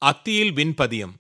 அத்தியில் விண்பதியம்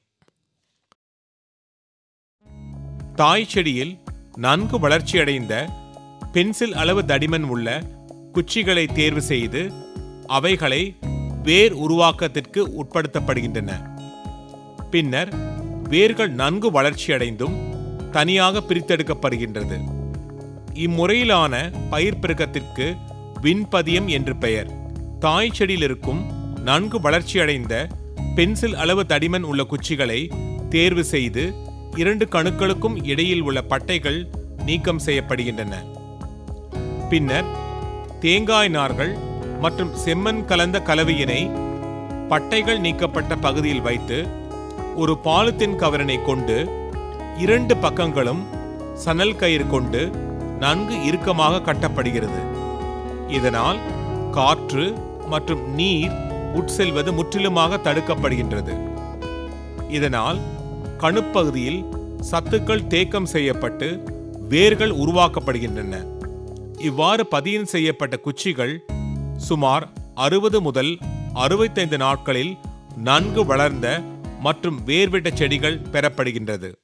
தாய் செடியில் நன்கு வளர்ச்சியடைந்த பென்சில் அளவு தடிமன் உள்ள குச்சிகளை தேர்வு செய்து அவைகளை வேர் உருவாக்கத்திற்கு உட்படுத்தப்படுகின்றன பின்னர் வேர்கள் நன்கு வளர்ச்சியடைந்தும் தனியாக பிரித்தெடுக்கப்படுகின்றது இம்முறையிலான பயிர் பெருக்கத்திற்கு விண்பதியம் என்று பெயர் தாய் செடியில் இருக்கும் நன்கு வளர்ச்சியடைந்த பென்சில் அளவு தடிமன் உள்ள குச்சிகளை தேர்வு செய்து இரண்டு கணுக்களுக்கும் இடையில் உள்ள பட்டைகள் நீக்கம் செய்யப்படுகின்றன பின்னர் தேங்காய் நார்கள் மற்றும் செம்மண் கலந்த கலவையினை பட்டைகள் நீக்கப்பட்ட பகுதியில் வைத்து ஒரு பாலித்தீன் கவரினை கொண்டு இரண்டு பக்கங்களும் சணல் கயிறு கொண்டு நன்கு இறுக்கமாக கட்டப்படுகிறது இதனால் காற்று மற்றும் நீர் உட்செல்வது முற்றிலுமாக தடுக்கப்படுகின்றது இதனால் கணுப்பகுதியில் சத்துக்கள் தேக்கம் செய்யப்பட்டு வேர்கள் உருவாக்கப்படுகின்றன இவ்வாறு பதியம் செய்யப்பட்ட குச்சிகள் சுமார் அறுபது முதல் அறுபத்தைந்து நாட்களில் நன்கு வளர்ந்த மற்றும் வேர்விட்ட செடிகள் பெறப்படுகின்றது